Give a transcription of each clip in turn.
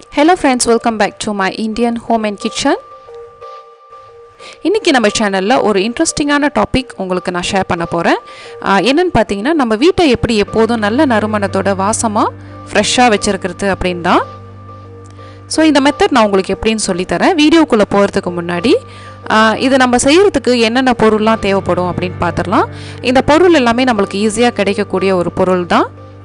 hello friends welcome back to my Indian home and kitchen இன்றைக்கி நம்ம சேனலில் ஒரு இன்ட்ரெஸ்டிங்கான டாபிக் உங்களுக்கு நான் ஷேர் பண்ண போகிறேன் என்னென்னு பார்த்தீங்கன்னா நம்ம வீட்டை எப்படி எப்போதும் நல்ல நறுமணத்தோட வாசமாக ஃப்ரெஷ்ஷாக வச்சுருக்கிறது அப்படின்னு தான் ஸோ இந்த மெத்தட் நான் உங்களுக்கு எப்படின்னு சொல்லித்தரேன் வீடியோக்குள்ளே போகிறதுக்கு முன்னாடி ஆஹ், இது நம்ம செய்கிறதுக்கு என்னென்ன பொருள்லாம் தேவைப்படும் அப்படின்னு பார்த்துடலாம் இந்த பொருள் எல்லாமே நம்மளுக்கு ஈஸியாக கிடைக்கக்கூடிய ஒரு பொருள் தான்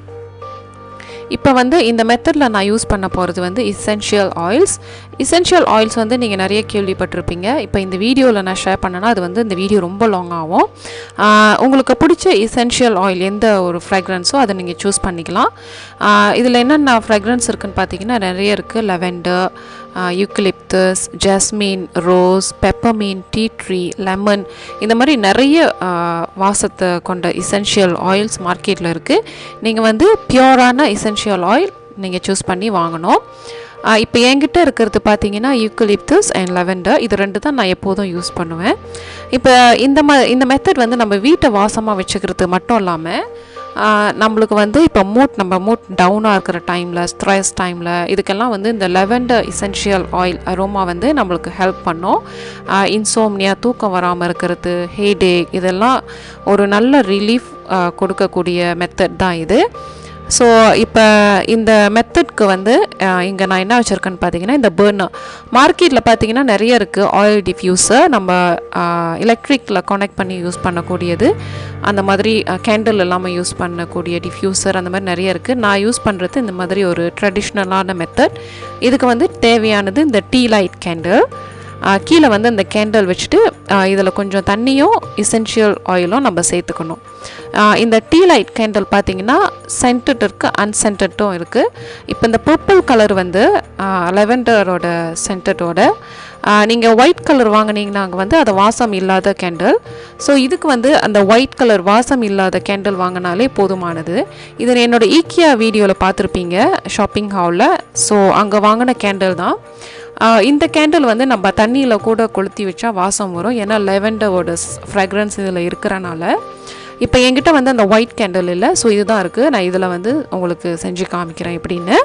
இப்போ வந்து இந்த மெத்தடில் நான் யூஸ் பண்ண போகிறது வந்து இசென்ஷியல் ஆயில்ஸ் இசென்ஷியல் ஆயில்ஸ் வந்து நீங்கள் நிறைய கேள்விப்பட்டிருப்பீங்க இப்போ இந்த வீடியோவில் நான் ஷேர் பண்ணேன்னா அது வந்து இந்த வீடியோ ரொம்ப லாங் ஆகும் ஆஹ் உங்களுக்கு பிடிச்ச இசென்ஷியல் ஆயில் எந்த ஒரு ஃப்ராக்ரன்ஸோ அதை நீங்கள் சூஸ் பண்ணிக்கலாம் இதில் என்னென்ன ஃப்ராக்ரன்ஸ் இருக்குன்னு பார்த்தீங்கன்னா நிறைய இருக்குது lavender eucalyptus jasmine rose peppermint tea tree lemon இந்த மாதிரி நிறைய ஆஹ், வாசத்தை கொண்ட இசென்ஷியல் ஆயில்ஸ் மார்க்கெட்டில் இருக்குது நீங்கள் வந்து பியூரான இசென்ஷியல் ஆயில் நீங்கள் சூஸ் பண்ணி வாங்கணும் இப்போ என்கிட்ட இருக்கிறது பார்த்தீங்கன்னா யூக்கலிப்டஸ் அண்ட் லெவெண்டர் இது ரெண்டு தான் நான் எப்போதும் யூஸ் பண்ணுவேன் இப்போ இந்த ம இந்த மெத்தட் வந்து நம்ம வீட்டை வாசமாக வச்சுக்கிறது மட்டும் இல்லாமல் ஆஹ் நம்மளுக்கு வந்து இப்போ மூட் நம்ம மூட் டவுனாக இருக்கிற டைமில் ஸ்ட்ரெஸ் டைமில் இதுக்கெல்லாம் வந்து இந்த லெவெண்டர் இசென்ஷியல் ஆயில் அரோமா வந்து நம்மளுக்கு ஹெல்ப் பண்ணும் இன்சோம்னியா தூக்கம் வராமல் இருக்கிறது ஹேடேக் இதெல்லாம் ஒரு நல்ல ரிலீஃப் கொடுக்கக்கூடிய மெத்தட் தான் இது ஸோ இப்போ இந்த மெத்தட்க்கு வந்து இங்கே நான் என்ன வச்சுருக்கேன்னு பார்த்தீங்கன்னா இந்த பர்னர் மார்க்கெட்டில் பார்த்தீங்கன்னா நிறைய இருக்குது ஆயில் டிஃப்யூசர் நம்ம எலக்ட்ரிக்கில் கனெக்ட் பண்ணி யூஸ் பண்ணக்கூடியது அந்த மாதிரி கேண்டில் இல்லாமல் யூஸ் பண்ணக்கூடிய டிஃப்யூசர் அந்த மாதிரி நிறைய இருக்குது நான் யூஸ் பண்ணுறது இந்த மாதிரி ஒரு ட்ரெடிஷ்னலான மெத்தட் இதுக்கு வந்து தேவையானது இந்த டீ லைட் கேண்டில் கீழே வந்து இந்த கேண்டில் வச்சுட்டு இதில் கொஞ்சம் தண்ணியும் இசென்ஷியல் ஆயிலும் நம்ம சேர்த்துக்கணும் ஆஹ் இந்த டீ லைட் கேண்டில் பார்த்தீங்கன்னா சென்டட் இருக்குது அன்சென்டட்டும் இருக்குது இப்போ இந்த பர்பிள் கலர் வந்து லெவெண்டரோட சென்டட்டோட நீங்கள் ஒயிட் கலர் வாங்கினீங்கன்னா வந்து அது வாசம் இல்லாத கேண்டில் ஸோ இதுக்கு வந்து அந்த ஒயிட் கலர் வாசம் இல்லாத கேண்டில் வாங்கினாலே போதுமானது இது என்னோட ஈக்கியா வீடியோவில் பார்த்துருப்பீங்க ஷாப்பிங் ஹாலில் ஸோ அங்கே வாங்கின கேண்டில் தான் ஆஹ் இந்த கேண்டில் வந்து நம்ம தண்ணியில் கூட கொளுத்தி வச்சா வாசம் வரும் ஏன்னா லெவெண்டரோட ஃப்ராக்ரன்ஸ் இதில் இருக்கிறனால இப்போ என்கிட்ட வந்து அந்த ஒயிட் கேண்டில் இல்லை ஸோ இதுதான் இருக்குது நான் இதில் வந்து உங்களுக்கு செஞ்சு காமிக்கிறேன் எப்படின்னு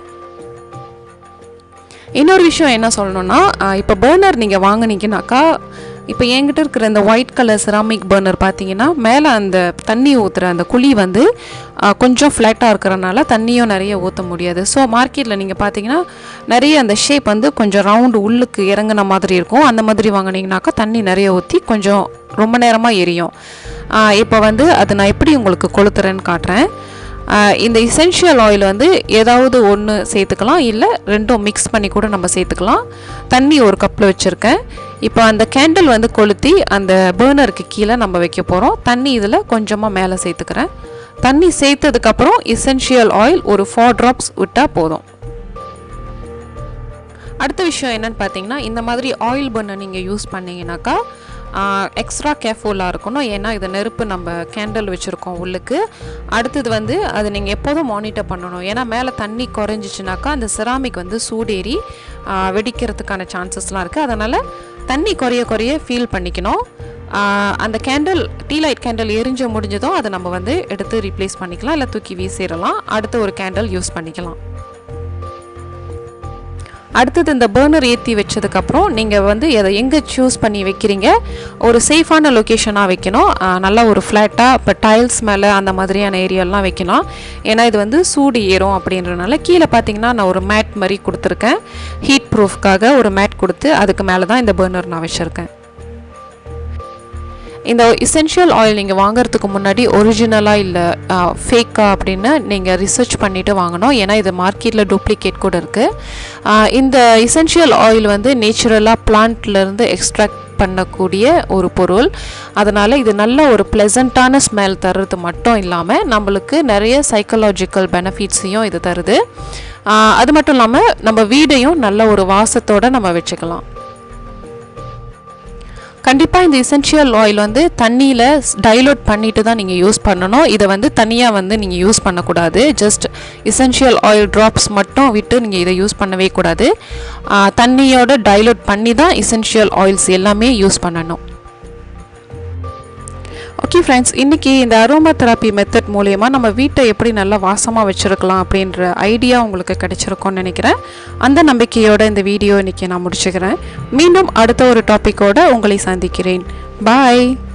இன்னொரு விஷயம் என்ன சொல்லணும்னா ஆஹ் இப்போ பர்னர் நீங்கள் வாங்குனீங்கனாக்கா இப்போ என்கிட்ட இருக்கிற இந்த ஒயிட் கலர் செராமிக் பர்னர் பார்த்தீங்கன்னா மேலே அந்த தண்ணி ஊற்றுற அந்த குழி வந்து ஆஹ் கொஞ்சம் ஃப்ளாட்டாக இருக்கிறனால தண்ணியும் நிறைய ஊற்ற முடியாது ஸோ மார்க்கெட்டில் நீங்கள் பார்த்தீங்கன்னா நிறைய அந்த ஷேப் வந்து கொஞ்சம் ரவுண்டு உள்ளுக்கு இறங்குன மாதிரி இருக்கும் அந்த மாதிரி வாங்குனீங்கனாக்கா தண்ணி நிறைய ஊற்றி கொஞ்சம் ரொம்ப நேரமாக எரியும் ஆஹ் இப்போ வந்து அது நான் எப்படி உங்களுக்கு கொளுத்துறேன்னு காட்டுறேன் ஆஹ் இந்த இசென்ஷியல் ஆயில் வந்து ஏதாவது ஒன்று சேர்த்துக்கலாம் இல்லை ரெண்டும் மிக்ஸ் பண்ணி கூட நம்ம சேர்த்துக்கலாம் தண்ணி ஒரு கப்பில் வச்சுருக்கேன் இப்போ அந்த கேண்டில் வந்து கொளுத்தி அந்த பேர்னருக்கு கீழே நம்ம வைக்க போகிறோம் தண்ணி இதில் கொஞ்சமாக மேலே சேர்த்துக்கிறேன் தண்ணி சேர்த்ததுக்கப்புறம் இசென்ஷியல் ஆயில் ஒரு ஃபோர் ட்ராப்ஸ் விட்டால் போதும் அடுத்த விஷயம் என்னன்னு பார்த்தீங்கன்னா இந்த மாதிரி ஆயில் பர்னை நீங்கள் யூஸ் பண்ணீங்கன்னாக்கா எக்ஸ்ட்ரா கேர்ஃபுல்லாக இருக்கணும் ஏன்னா இது நெருப்பு நம்ம கேண்டில் வச்சுருக்கோம் உள்ளுக்கு அடுத்தது வந்து அது நீங்கள் எப்போதும் மானிட்டர் பண்ணணும் ஏன்னா மேலே தண்ணி குறைஞ்சிச்சுனாக்கா அந்த செராமிக் வந்து சூடேறி ஆ, வெடிக்கிறதுக்கான சான்சஸ்லாம் இருக்குது அதனால் தண்ணி குறைய குறைய ஃபீல் பண்ணிக்கணும் ஆ, அந்த கேண்டில் டீ லைட் கேண்டில் எரிஞ்சு முடிஞ்சதும் அதை நம்ம வந்து எடுத்து ரீப்ளேஸ் பண்ணிக்கலாம் இல்லை தூக்கி வீசிடலாம் அடுத்த ஒரு கேண்டில் யூஸ் பண்ணிக்கலாம் அடுத்தது இந்த பர்னர் ஏற்றி வச்சதுக்கப்புறம் நீங்கள் வந்து எதை எங்கே சூஸ் பண்ணி வைக்கிறீங்க ஒரு சேஃபான லொக்கேஷனாக வைக்கணும் ஆஹ் நல்லா ஒரு ஃப்ளாட்டாக இப்போ டைல்ஸ் மேலே அந்த மாதிரியான ஏரியாலாம் வைக்கணும் ஏன்னா இது வந்து சூடு ஏறும் அப்படின்றனால கீழே பார்த்தீங்கன்னா நான் ஒரு மேட் மாதிரி கொடுத்துருக்கேன் ஹீட் ப்ரூஃப்காக ஒரு மேட் கொடுத்து அதுக்கு மேலே தான் இந்த பர்னர் நான் வச்சுருக்கேன் இந்த இசென்ஷியல் ஆயில் நீங்கள் வாங்குறதுக்கு முன்னாடி ஒரிஜினலாக இல்லை ஃபேக்கா அப்படின்னு நீங்கள் ரிசர்ச் பண்ணிவிட்டு வாங்கணும் ஏன்னா இது மார்க்கெட்டில் டூப்ளிகேட் கூட இருக்குது இந்த இசென்ஷியல் ஆயில் வந்து நேச்சுரலாக பிளான்ட்லேருந்து எக்ஸ்ட்ராக்ட் பண்ணக்கூடிய ஒரு பொருள் அதனால் இது நல்ல ஒரு ப்ளசண்ட்டான ஸ்மெல் தர்றது மட்டும் இல்லாமல் நம்மளுக்கு நிறைய சைக்கலாஜிக்கல் பெனிஃபிட்ஸையும் இது தருது ஆஹ் அது மட்டும் இல்லாமல் நம்ம வீடையும் நல்ல ஒரு வாசத்தோடு நம்ம வச்சுக்கலாம் கண்டிப்பாக இந்த இசென்ஷியல் ஆயில் வந்து தண்ணியில் டைலூட் பண்ணிட்டு தான் நீங்கள் யூஸ் பண்ணணும் இதை வந்து தனியாக வந்து நீங்கள் யூஸ் பண்ணக்கூடாது ஜஸ்ட் இசென்ஷியல் ஆயில் ட்ராப்ஸ் மட்டும் விட்டு நீங்கள் இதை யூஸ் பண்ணவே கூடாது ஆஹ் தண்ணியோட டைலூட் பண்ணி தான் இசென்ஷியல் ஆயில்ஸ் எல்லாமே யூஸ் பண்ணணும் ஓகே ஃப்ரெண்ட்ஸ் இன்றைக்கி இந்த அரோமா தெராப்பி மெத்தட் மூலயமா நம்ம வீட்டை எப்படி நல்லா வாசமாக வச்சுருக்கலாம் அப்படின்ற ஐடியா உங்களுக்கு கிடைச்சிருக்கும்னு நினைக்கிறேன் அந்த நம்பிக்கையோட இந்த வீடியோ இன்றைக்கி நான் முடிச்சுக்கிறேன் மீண்டும் அடுத்த ஒரு டாப்பிக்கோடு உங்களை சந்திக்கிறேன் பாய்